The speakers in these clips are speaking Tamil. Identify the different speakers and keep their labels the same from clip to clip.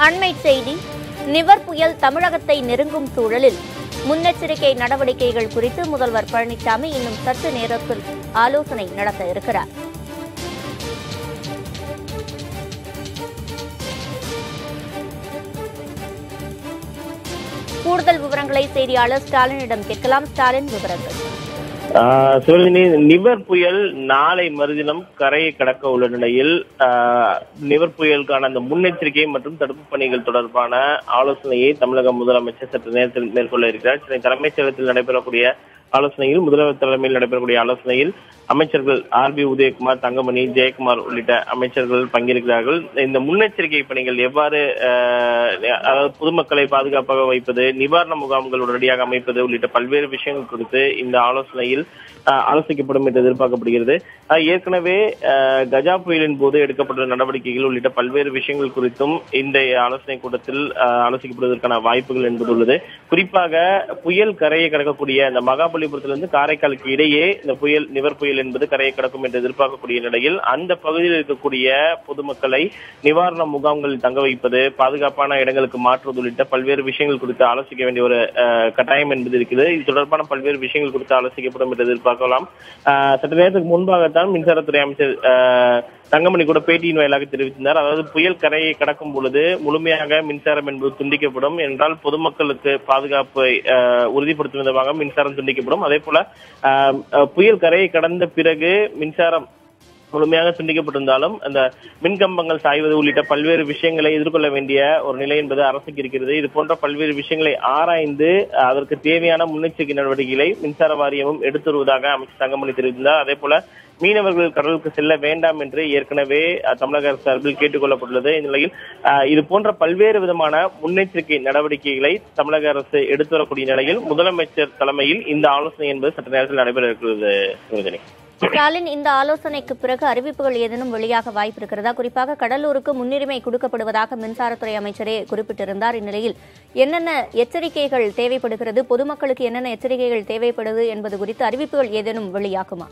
Speaker 1: அண்மை செய்தி நிவர் புயல் தமிழகத்தை நெருங்கும் சூழலில் முன்னெச்சரிக்கை நடவடிக்கைகள் குறித்து முதல்வர் பழனிசாமி இன்னும் சற்று நேரத்தில் ஆலோசனை நடத்த இருக்கிறார் கூடுதல் விவரங்களை செய்தியாளர் ஸ்டாலினிடம் கேட்கலாம் ஸ்டாலின் விவரங்கள்
Speaker 2: ஆஹ் சிவலினி நிவர் புயல் நாளை மறுதினம் கரையை கடக்க உள்ள நிலையில் ஆஹ் நிவர் புயலுக்கான அந்த முன்னெச்சரிக்கை மற்றும் தடுப்பு பணிகள் தொடர்பான ஆலோசனையை தமிழக முதலமைச்சர் சற்று நேரத்தில் மேற்கொள்ள இருக்கிறார் சென்னை தலைமைச் செயலகத்தில் நடைபெறக்கூடிய ஆலோசனையில் முதல்வர் தலைமையில் நடைபெறக்கூடிய ஆலோசனையில் அமைச்சர்கள் ஆர் பி உதயகுமார் தங்கமணி ஜெயக்குமார் உள்ளிட்ட அமைச்சர்கள் பங்கேற்கிறார்கள் இந்த முன்னெச்சரிக்கை பணிகள் எவ்வாறு ஆஹ், அதாவது பொதுமக்களை பாதுகாப்பாக வைப்பது நிவாரண முகாம்கள் உடனடியாக அமைப்பது உள்ளிட்ட பல்வேறு விஷயங்கள் குறித்து இந்த ஆலோசனையில் ஆஹ், ஆலோசிக்கப்படும் என்று எதிர்பார்க்கப்படுகிறது ஆஹ், ஏற்கனவே ஆஹ், கஜா புயலின் போது எடுக்கப்பட்ட நடவடிக்கைகள் உள்ளிட்ட பல்வேறு விஷயங்கள் குறித்தும் இந்த ஆலோசனை கூட்டத்தில் ஆஹ், ஆலோசிக்கப்படுவதற்கான வாய்ப்புகள் என்பது உள்ளது குறிப்பாக புயல் கரையை கடக்கக்கூடிய இந்த மகாபலிபுரத்திலிருந்து காரைக்காலுக்கு இடையே இந்த புயல் நிவர் புயல் என்பது கரையை கடக்கும் என்று எதிர்பார்க்கக்கூடிய நிலையில் அந்த பகுதியில் இருக்கக்கூடிய பொதுமக்களை நிவாரண முகாம்களில் தங்க வைப்பது பாதுகாப்பான இடங்களுக்கு மாற்றுவது உள்ளிட்ட பல்வேறு விஷயங்கள் குறித்து ஆலோசிக்க வேண்டிய ஒரு ஆஹ், கட்டாயம் என்பது இருக்குது இது தொடர்பான பல்வேறு விஷயங்கள் குறித்து ஆலோசிக்கப்படும் என்று எதிர்பார்க்கலாம் ஆஹ், சற்று நேரத்துக்கு முன்பாகத்தான் மின்சாரத்துறை அமைச்சர் ஆஹ், தங்கமணி கூட பேட்டியின் வாயிலாக தெரிவித்திருந்தார் அதாவது புயல் கரையை கடக்கும் பொழுது முழுமையாக மின்சாரம் என்பது துண்டிக்கப்படும் என்றால் பொதுமக்களுக்கு பாதுகாப்பை ஆஹ், உறுதிப்படுத்தும் விதமாக மின்சாரம் துண்டிக்கப்படும் அதே போல ஆஹ், ஆஹ், புயல் கரையை கடந்த பிறகு மின்சாரம் முழுமையாக துண்டிக்கப்பட்டிருந்தாலும் அந்த மின்கம்பங்கள் சாய்வது உள்ளிட்ட பல்வேறு விஷயங்களை எதிர்கொள்ள வேண்டிய ஒரு நிலை என்பது அரசுக்கு இருக்கிறது இது போன்ற பல்வேறு விஷயங்களை ஆராய்ந்து அஹ், அதற்கு தேவையான முன்னெச்சரிக்கை நடவடிக்கைகளை மின்சார வாரியமும் எடுத்து வருவதாக அமைச்சர் தங்கமணி தெரிவித்தார் அதே போல மீனவர்கள் கடலுக்கு செல்ல வேண்டாம் என்று ஏற்கனவே அஹ், தமிழக அரசு சார்பில் கேட்டுக் கொள்ளப்பட்டுள்ளது இந்நிலையில் அஹ், இது போன்ற பல்வேறு விதமான முன்னெச்சரிக்கை நடவடிக்கைகளை தமிழக அரசு எடுத்து வரக்கூடிய நிலையில் முதலமைச்சர் தலைமையில் இந்த ஆலோசனை என்பது சற்று நேரத்தில் நடைபெற இருக்கிறது யோஜனை
Speaker 1: ஸ்டாலின் இந்த ஆலோசனைக்கு பிறகு அறிவிப்புகள் ஏதேனும் வெளியாக வாய்ப்பு இருக்கிறதா குறிப்பாக கடலூருக்கு முன்னுரிமை கொடுக்கப்படுவதாக மின்சாரத்துறை அமைச்சரே குறிப்பிட்டிருந்தார் இந்நிலையில் என்னென்ன எச்சரிக்கைகள் தேவைப்படுகிறது பொதுமக்களுக்கு என்னென்ன எச்சரிக்கைகள் தேவைப்படுது என்பது குறித்து அறிவிப்புகள் ஏதேனும் வெளியாகுமா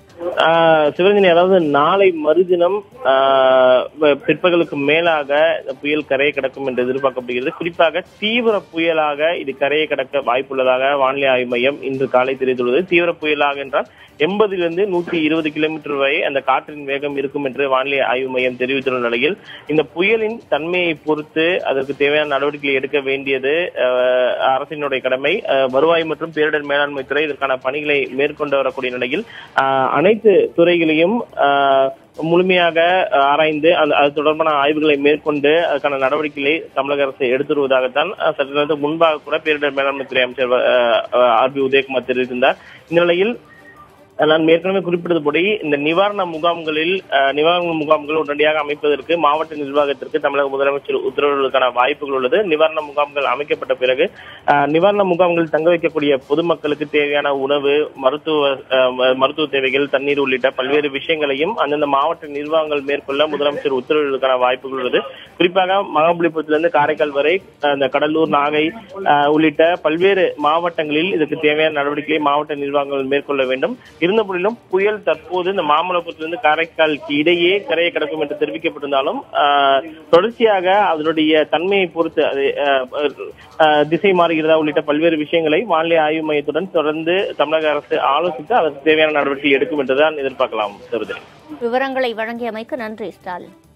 Speaker 2: ஆஹ் சிவரஞ்சனி அதாவது நாளை மறுதினம் ஆஹ் வ- பிற்பகலுக்கு மேலாக இந்த புயல் கரையை கடக்கும் என்று எதிர்பார்க்கப்படுகிறது குறிப்பாக தீவிர புயலாக இது கரையை கடக்க வாய்ப்புள்ளதாக வானிலை ஆய்வு மையம் இன்று காலை தெரிவித்துள்ளது தீவிர புயலாக என்றால் எண்பதிலிருந்து நூற்றி இருபது கிலோமீட்டர் வரை அந்த காற்றின் வேகம் இருக்கும் என்று வானிலை ஆய்வு மையம் தெரிவித்துள்ள நிலையில் இந்த புயலின் தன்மையை பொறுத்து அதற்கு தேவையான நடவடிக்கைகளை எடுக்க வேண்டியது ஆஹ், அரசினுடைய கடமை ஆஹ், வருவாய் மற்றும் பேரிடர் மேலாண்மை துறை இதற்கான பணிகளை மேற்கொண்டு வரக்கூடிய நிலையில் ஆஹ், அனைத்து துறைகளையும் ஆஹ், முழுமையாக ஆஹ், ஆராய்ந்து அந்த அது தொடர்பான ஆய்வுகளை மேற்கொண்டு அதுக்கான நடவடிக்கைகளை தமிழக அரசு எடுத்து வருவதாகத்தான் ஆஹ், சற்று நேரத்துக்கு முன்பாக கூட பேரிடர் மேலாண்மை துறை அமைச்சர் ஆர் பி உதயகுமார் தெரிவித்திருந்தார் இந்த நிலையில் நான் ஏற்கனவே குறிப்பிட்டதுபடி இந்த நிவாரண முகாம்களில் அஹ், நிவாரண முகாம்கள் உடனடியாக அமைப்பதற்கு மாவட்ட நிர்வாகத்திற்கு தமிழக முதலமைச்சர் உத்தரவுகளுக்கான வாய்ப்புகள் உள்ளது நிவாரண முகாம்கள் அமைக்கப்பட்ட பிறகு அஹ், நிவாரண முகாம்கள் தங்க வைக்கக்கூடிய பொதுமக்களுக்கு தேவையான உணவு மருத்துவ அஹ், ம- மருத்துவ தேவைகள் தண்ணீர் உள்ளிட்ட பல்வேறு விஷயங்களையும் அந்தந்த மாவட்ட நிர்வாகங்கள் மேற்கொள்ள முதலமைச்சர் உத்தரவுகளுக்கான வாய்ப்புகள் உள்ளது குறிப்பாக மகாபலிபுரத்திலிருந்து காரைக்கால் வரை அஹ், இந்த கடலூர் நாகை அஹ், உள்ளிட்ட பல்வேறு மாவட்டங்களில் இதற்கு தேவையான நடவடிக்கைகளை மாவட்ட நிர்வாகங்கள் மேற்கொள்ள வேண்டும் இருந்த போதிலும் புயல் தற்போது இந்த மாமல்லபுரத்திலிருந்து காரைக்காலுக்கு இடையே கரையை கடக்கும் என்று தெரிவிக்கப்பட்டிருந்தாலும் ஆஹ், தொடர்ச்சியாக அதனுடைய தன்மையை பொறுத்து அது ஆஹ், ஆஹ், திசை மாறுகிறதா உள்ளிட்ட பல்வேறு விஷயங்களை வானிலை ஆய்வு மையத்துடன் தொடர்ந்து தமிழக அரசு ஆலோசித்து அதற்கு தேவையான நடவடிக்கை எடுக்கும் என்றுதான் எதிர்பார்க்கலாம் சரோஜினி
Speaker 1: விவரங்களை வழங்கியமைக்கு நன்றி ஸ்டாலின்